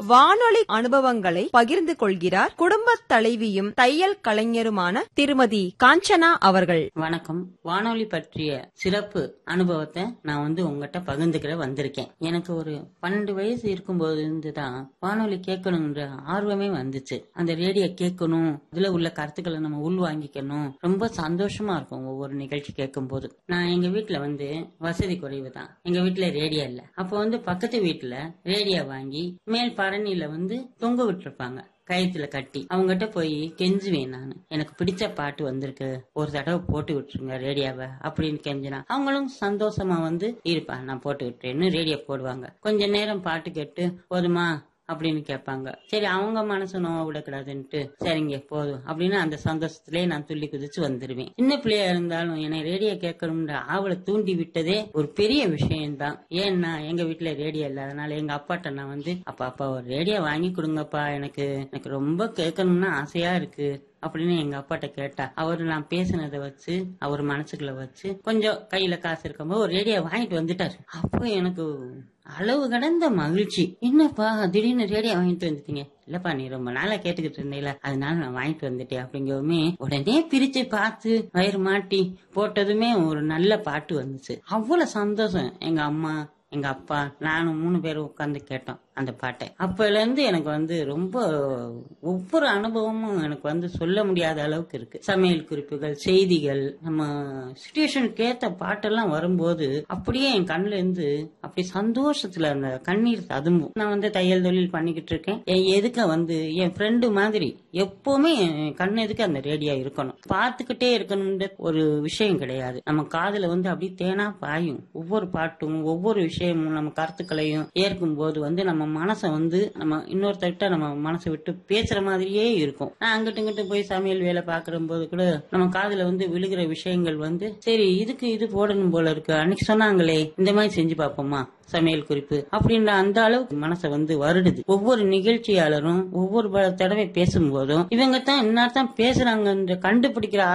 வானொலி அனுபவங்களை பகிர்ந்து கொள்கிறார் குடும்பத் தலைவியும் தையல் கலைஞருமான திருமதி காஞ்சனா அவர்கள் வணக்கம் வானொலி பற்றிய சிறப்பு அனுபவத்தை நான் வந்து உங்ககிட்ட பகிர்ந்துக்கிற வந்திருக்கேன் எனக்கு ஒரு பன்னெண்டு வயசு இருக்கும்போது இருந்து தான் வானொலி கேட்கணுங்கிற ஆர்வமே வந்துச்சு அந்த ரேடியோ கேட்கணும் இதுல உள்ள கருத்துக்களை நம்ம உள் வாங்கிக்கணும் ரொம்ப சந்தோஷமா இருக்கும் ஒவ்வொரு நிகழ்ச்சி கேட்கும் போது நான் எங்க வீட்டுல வந்து வசதி குறைவு தான் எங்க வீட்டுல ரேடியோ இல்ல அப்போ வந்து பக்கத்து வீட்டுல ரேடியோ வாங்கி மேல் பரணியில வந்து தொங்க விட்டுருப்பாங்க கயிற்றுல கட்டி அவங்ககிட்ட போய் கெஞ்சுவேன் நான் எனக்கு பிடிச்ச பாட்டு வந்திருக்கு ஒரு தடவை போட்டு விட்டுருங்க ரேடியோவை அப்படின்னு கெஞ்சினா அவங்களும் சந்தோஷமா வந்து இருப்பா நான் போட்டு விட்டுறேன்னு ரேடியோ போடுவாங்க கொஞ்ச நேரம் பாட்டு கேட்டு போதுமா அப்படின்னு கேட்பாங்க சரி அவங்க மனசு நோவ விடக்கூடாதுன்ட்டு சரிங்க போதும் அப்படின்னு அந்த சந்தோஷத்திலே நான் துள்ளி குதிச்சு வந்துருவேன் சின்ன பிள்ளையா இருந்தாலும் என்னை ரேடியோ கேட்கணும்ன்ற ஆவலை தூண்டி விட்டதே ஒரு பெரிய விஷயம்தான் ஏன்னா எங்க வீட்டுல ரேடியோ இல்ல அதனால எங்க அப்பாட்ட நான் வந்து அப்பா அப்பா ஒரு ரேடியோ வாங்கி கொடுங்கப்பா எனக்கு எனக்கு ரொம்ப கேட்கணும்னு ஆசையா இருக்கு அப்படின்னு எங்க அப்பாட்ட கேட்டா அவர் நான் பேசினதை வச்சு அவர் மனசுக்குள்ள வச்சு கொஞ்சம் கையில காசு இருக்கும்போது ஒரு ரேடியோ வாங்கிட்டு வந்துட்டாரு அப்போ எனக்கு அளவு கடந்த மகிழ்ச்சி என்னப்பா திடீர்னு ரேடியோ வாங்கிட்டு வந்துட்டீங்க இல்லப்பா நீ ரொம்ப நாளா கேட்டுக்கிட்டு இருந்தீல அதனால நான் வாங்கிட்டு வந்துட்டேன் அப்படிங்கவுமே உடனே பிரிச்சு பார்த்து வயிறு மாட்டி போட்டதுமே ஒரு நல்ல பாட்டு வந்துச்சு அவ்வளவு சந்தோஷம் எங்க அம்மா எங்க அப்பா நானும் மூணு பேரும் உட்காந்து கேட்டோம் அந்த பாட்டை அப்பல இருந்து எனக்கு வந்து ரொம்ப ஒவ்வொரு அனுபவமும் எனக்கு வந்து சொல்ல முடியாத அளவுக்கு இருக்கு சமையல் குறிப்புகள் செய்திகள் நம்ம சுச்சுவேஷனுக்கு ஏத்த பாட்டெல்லாம் வரும்போது அப்படியே என் கண்ணுல இருந்து அப்படி சந்தோஷத்துல அந்த கண்ணீர் ததும்பும் நான் வந்து தையல் தொழில் பண்ணிக்கிட்டு இருக்கேன் என் எதுக்க வந்து என் ஃப்ரெண்டு மாதிரி எப்பவுமே என் கண் எதுக்கு அந்த ரேடியோ இருக்கணும் பார்த்துக்கிட்டே இருக்கணும்ன்ற ஒரு விஷயம் கிடையாது நம்ம காதுல வந்து அப்படி தேனா பாயும் ஒவ்வொரு பாட்டும் ஒவ்வொரு விஷயமும் நம்ம கருத்துக்களையும் ஏற்கும் போது வந்து நம்ம மனசை வந்து நம்ம இன்னொருத்தர்கிட்ட நம்ம மனசை விட்டு பேசுற மாதிரியே இருக்கும் நான் அங்கிட்டு இங்கிட்டு போய் சமையல் வேலை பாக்குற போது கூட நம்ம காதுல வந்து விழுகிற விஷயங்கள் வந்து சரி இதுக்கு இது போடணும் போல இருக்கு அன்னைக்கு சொன்னாங்களே இந்த மாதிரி செஞ்சு பார்ப்போமா சமையல் குறிப்பு அப்படின்ற அந்த அளவுக்கு மனசை வந்து வருடுது ஒவ்வொரு நிகழ்ச்சியாளரும் ஒவ்வொரு ப- தடவை பேசும்போதும் இவங்க தான் இன்னார் தான் பேசுறாங்கன்ற கண்டுபிடிக்கிற